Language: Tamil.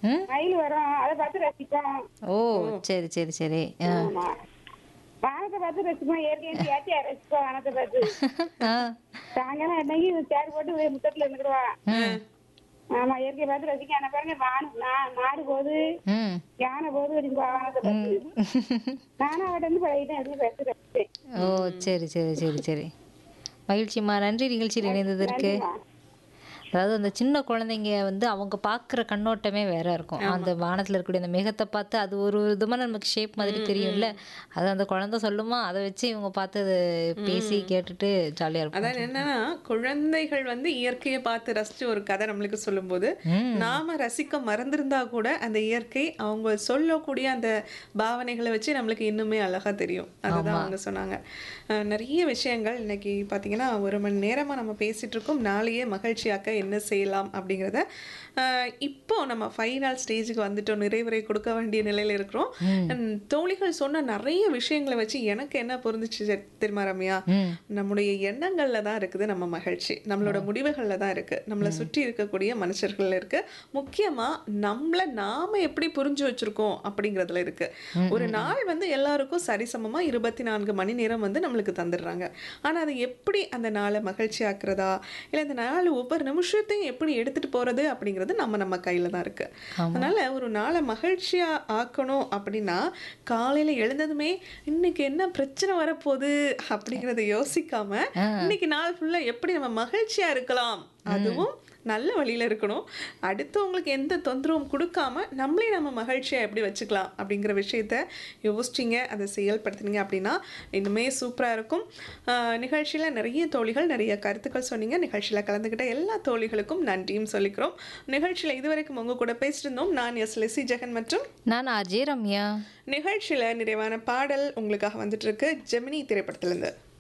ம் மயில் வரும் அதை பார்த்து ரசிப்போம் ஓ சரி சரி சரி ஆ ஆமா வானத்தை பார்த்து ரசிப்போம் இயற்கையை ஏற்றியா ரசிப்போம் வானத்தை பார்த்து ஆ சாயங்காலம் அன்னைக்கு சேர் போட்டு போய் முத்தத்துல இருந்துக்கிடுவா ம் ஆமா இயற்கையை பார்த்து ரசிக்க ஆனா பாருங்க வானம் நா- மாடு போகுது ம் யானை போகுது அப்படின்னு வானத்தை பார்த்து நானும் அவட்ட இருந்து பழகிட்டேன் அப்படின்னு பேசி ரசிப்பேன் ஓ சரி சரி சரி சரி மகிழ்ச்சிம்மா நன்றி நிகழ்ச்சியில் இணைந்ததற்கு நன்றிம்மா. அதாவது அந்த சின்ன குழந்தைங்க வந்து அவங்க பார்க்குற கண்ணோட்டமே வேற இருக்கும் அந்த வானத்தில் இருக்கக்கூடிய அந்த மேகத்தை பார்த்து அது ஒரு விதமான நமக்கு ஷேப் மாதிரி தெரியும்ல அது அந்த குழந்தை சொல்லுமா அதை வச்சு இவங்க பார்த்து அதை பேசி கேட்டுட்டு ஜாலியாக இருக்கும் அதான் என்னன்னா குழந்தைகள் வந்து இயற்கையை பார்த்து ரசிச்சு ஒரு கதை நம்மளுக்கு சொல்லும்போது நாம ரசிக்க மறந்திருந்தா கூட அந்த இயற்கை அவங்க சொல்லக்கூடிய அந்த பாவனைகளை வச்சு நம்மளுக்கு இன்னுமே அழகா தெரியும் அதுதான் அவங்க சொன்னாங்க அஹ் நிறைய விஷயங்கள் இன்னைக்கு பாத்தீங்கன்னா ஒரு மணி நேரமா நம்ம பேசிட்டு இருக்கோம் நாளையே மகிழ்ச்சியாக்க என்ன செய்யலாம் அப்படிங்கிறத அஹ் இப்போ நம்ம ஃபைனல் ஸ்டேஜுக்கு வந்துட்டோம் நிறைவுரை கொடுக்க வேண்டிய நிலையில இருக்கிறோம் உம், தோழிகள் சொன்ன நிறைய விஷயங்களை வச்சு எனக்கு என்ன புரிஞ்சுச்சு தெ- தெரியுமா ரம்யா ம் நம்முடைய எண்ணங்கள்ல தான் இருக்குது நம்ம மகிழ்ச்சி நம்மளோட முடிவுகள்ல தான் இருக்கு நம்மளை சுற்றி இருக்கக்கூடிய மனுஷர்கள்ல இருக்கு முக்கியமா நம்மள நாம எப்படி புரிஞ்சு வச்சிருக்கோம் அப்படிங்கிறதுல இருக்கு ஒரு நாள் வந்து எல்லாருக்கும் சரிசமமா இருபத்தி நான்கு மணி நேரம் வந்து நம்மளுக்கு தந்துடுறாங்க ஆனா அதை எப்படி அந்த நாளை மகிழ்ச்சி ஆக்குறதா இல்ல இந்த நாள் ஒவ்வொரு நிமிஷத்தையும் எப்படி எடுத்துட்டு போறது அப்படிங்கிறது நம்ம நம்ம கையில தான் இருக்கு அதனால ஒரு நாளை மகிழ்ச்சியா ஆக்கணும் அப்படின்னா காலையில எழுந்ததுமே இன்னைக்கு என்ன பிரச்சனை வரப்போகுது அப்படிங்கறத யோசிக்காம இன்னைக்கு நாள் ஃபுல்லா எப்படி நம்ம மகிழ்ச்சியா இருக்கலாம் அதுவும் நல்ல வழியில இருக்கணும் அடுத்தவங்களுக்கு எந்த தொந்தரவும் கொடுக்காம நம்மளே நம்ம மகிழ்ச்சியா எப்படி வச்சுக்கலாம் அப்படிங்கிற விஷயத்த யோசிச்சிங்க அதை செயல்படுத்துனீங்க அப்படின்னா இன்னுமே சூப்பரா இருக்கும் ஆஹ் நிகழ்ச்சியில நிறைய தோழிகள் நிறைய கருத்துக்கள் சொன்னீங்க நிகழ்ச்சியில கலந்துக்கிட்ட எல்லா தோழிகளுக்கும் நன்றியும் சொல்லிக்கிறோம் நிகழ்ச்சியில இதுவரைக்கும் உங்க கூட பேசியிருந்தோம் நான் எஸ் லெசி ஜெகன் மற்றும் நான் அஜய் ரம்யா நிகழ்ச்சியில நிறைவான பாடல் உங்களுக்காக வந்துட்டு இருக்கு ஜெமினி திரைப்படத்திலிருந்து